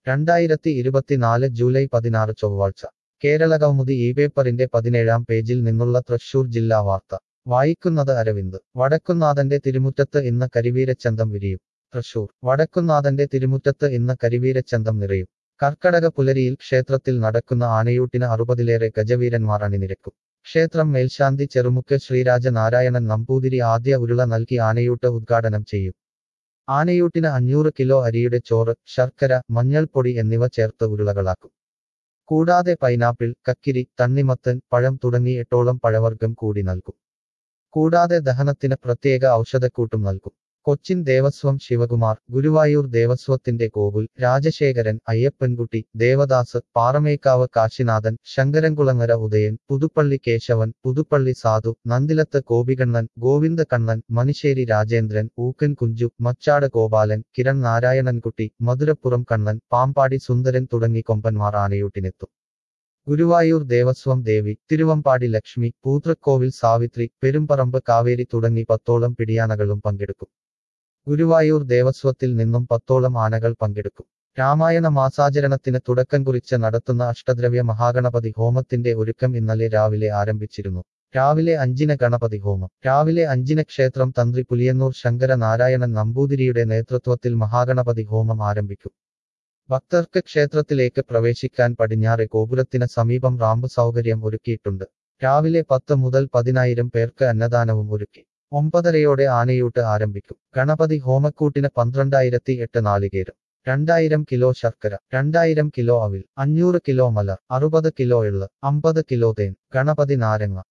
രണ്ടായിരത്തി ഇരുപത്തിനാല് ജൂലൈ പതിനാറ് ചൊവ്വാഴ്ച കേരളകൗമുദി ഈ പേപ്പറിന്റെ പതിനേഴാം പേജിൽ നിന്നുള്ള തൃശൂർ ജില്ലാ വാർത്ത വായിക്കുന്നത് അരവിന്ദ് വടക്കുന്നാഥന്റെ തിരുമുറ്റത്ത് ഇന്ന് കരിവീരച്ചന്തം വിരിയും തൃശൂർ വടക്കുന്നാഥന്റെ തിരുമുറ്റത്ത് ഇന്ന് കരിവീരച്ചന്തം നിറയും കർക്കടക പുലരിയിൽ ക്ഷേത്രത്തിൽ നടക്കുന്ന ആനയൂട്ടിന് അറുപതിലേറെ ഗജവീരന്മാർ അണിനിരക്കും ക്ഷേത്രം മേൽശാന്തി ചെറുമുക്ക് ശ്രീരാജ നാരായണൻ നമ്പൂതിരി ആദ്യ ഉരുള നൽകി ആനയൂട്ട് ഉദ്ഘാടനം ചെയ്യും ആനയൂട്ടിന് അഞ്ഞൂറ് കിലോ അരിയുടെ ചോറ് ശർക്കര മഞ്ഞൾപ്പൊടി എന്നിവ ചേർത്ത് ഉരുളകളാക്കും കൂടാതെ പൈനാപ്പിൾ കക്കിരി തണ്ണിമത്തൻ പഴം തുടങ്ങി എട്ടോളം പഴവർഗം കൂടി നൽകും കൂടാതെ ദഹനത്തിന് പ്രത്യേക ഔഷധക്കൂട്ടും നൽകും കൊച്ചിൻ ദേവസ്വം ശിവകുമാർ ഗുരുവായൂർ ദേവസ്വത്തിന്റെ കോവിൽ രാജശേഖരൻ അയ്യപ്പൻകുട്ടി ദേവദാസ് പാറമേക്കാവ് കാശിനാഥൻ ശങ്കരൻകുളങ്ങര ഉദയൻ പുതുപ്പള്ളി കേശവൻ പുതുപ്പള്ളി സാധു നന്ദിലത്ത് ഗോപികണ്ണൻ ഗോവിന്ദ കണ്ണൻ മണിശ്ശേരി രാജേന്ദ്രൻ ഊക്കൻ കുഞ്ചു മച്ചാട് ഗോപാലൻ കിരൺ നാരായണൻകുട്ടി മധുരപ്പുറം കണ്ണൻ പാമ്പാടി സുന്ദരൻ തുടങ്ങി കൊമ്പന്മാർ ആനയൂട്ടിനെത്തും ഗുരുവായൂർ ദേവസ്വം ദേവി തിരുവമ്പാടി ലക്ഷ്മി പൂത്രക്കോവിൽ സാവിത്രി പെരുമ്പറമ്പ് കാവേരി തുടങ്ങി പത്തോളം പിടിയാനകളും പങ്കെടുക്കും ഗുരുവായൂർ ദേവസ്വത്തിൽ നിന്നും പത്തോളം ആനകൾ പങ്കെടുക്കും രാമായണ മാസാചരണത്തിന് തുടക്കം കുറിച്ച് നടത്തുന്ന അഷ്ടദ്രവ്യ മഹാഗണപതി ഹോമത്തിന്റെ ഒരുക്കം ഇന്നലെ രാവിലെ ആരംഭിച്ചിരുന്നു രാവിലെ അഞ്ചിന് ഗണപതി ഹോമം രാവിലെ അഞ്ചിന് ക്ഷേത്രം തന്ത്രി പുലിയന്നൂർ ശങ്കര നാരായണൻ നമ്പൂതിരിയുടെ നേതൃത്വത്തിൽ മഹാഗണപതി ഹോമം ആരംഭിക്കും ഭക്തർക്ക് ക്ഷേത്രത്തിലേക്ക് പ്രവേശിക്കാൻ പടിഞ്ഞാറെ ഗോപുരത്തിന് സമീപം റാമ്പ് സൗകര്യം ഒരുക്കിയിട്ടുണ്ട് രാവിലെ പത്ത് മുതൽ പതിനായിരം പേർക്ക് അന്നദാനവും ഒരുക്കി ഒമ്പതരയോടെ ആനയൂട്ട് ആരംഭിക്കും ഗണപതി ഹോമക്കൂട്ടിന് പന്ത്രണ്ടായിരത്തി എട്ട് നാളികേരം രണ്ടായിരം കിലോ ശർക്കര രണ്ടായിരം കിലോ അവിൽ അഞ്ഞൂറ് കിലോ മലർ അറുപത് കിലോ എള്ള് അമ്പത് കിലോ തേൻ ഗണപതി നാരങ്ങ